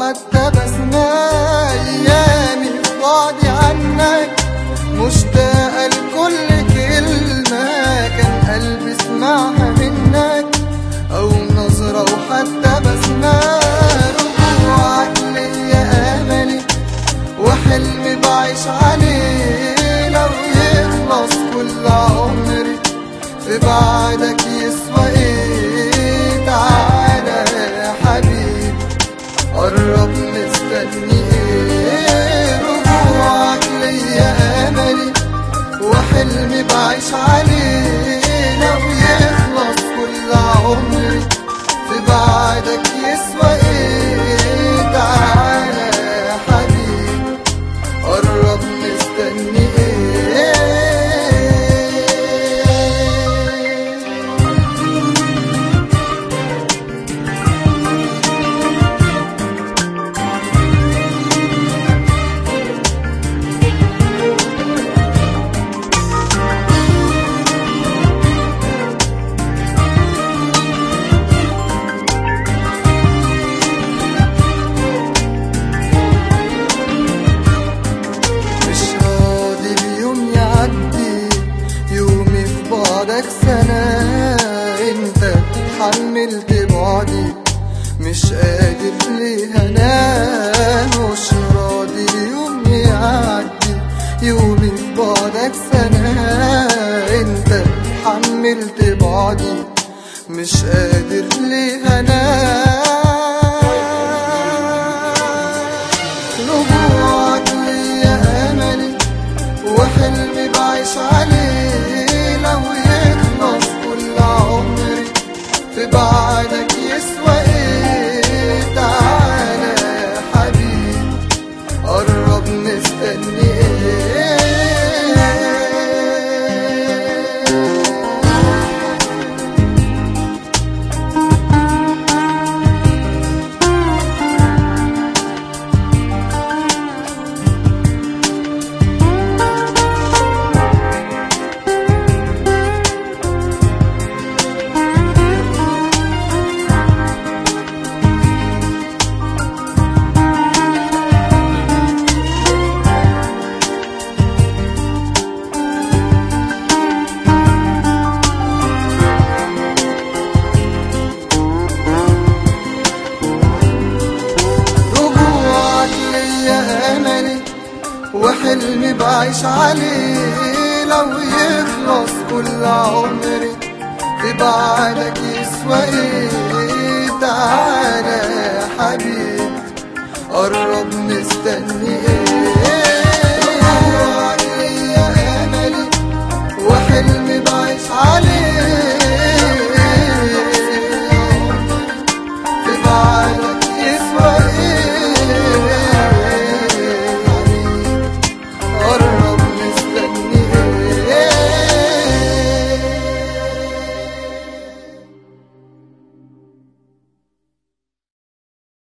وحتى بسمع أيامي في بعدي عنك مشتاقة لكل كلمة كان قلبي سمعها منك أو نظرة وحتى بسمع رجوعك ليا أملي وحلمي بعيش عليه لو يخلص كل عمري في بعدك يسوى ايه تعالى يا حبيبي قرب مستني ايه رجوعك ليا املي وحلمي بعيش عليه لو يخلص كل عمري في بعدك يسوى ايه تعالى يا حبيبي قرب مستني ايه مش راضي بيوم يعدي يومي في بعدك سنة انت اتحملت بعدي مش قادر ليه انام مش راضي يوم يعدي يومي في بعدك سنة انت اتحملت بعدي مش قادر ليه انام رجوعك ليا املي وحلمي بعيش عليه لو يخلص كل عمري في بعدك يسوى ايه تعالى يا حبيبي قرب مستني ايه رجوعك ليا املي وحلمي بعيش عليه لو يخلص كل عمري في بعدك يسوى ايه تعالى يا حبيبي قرب مستني ايه رجوعك ليا املي وحلمي بعيش عليه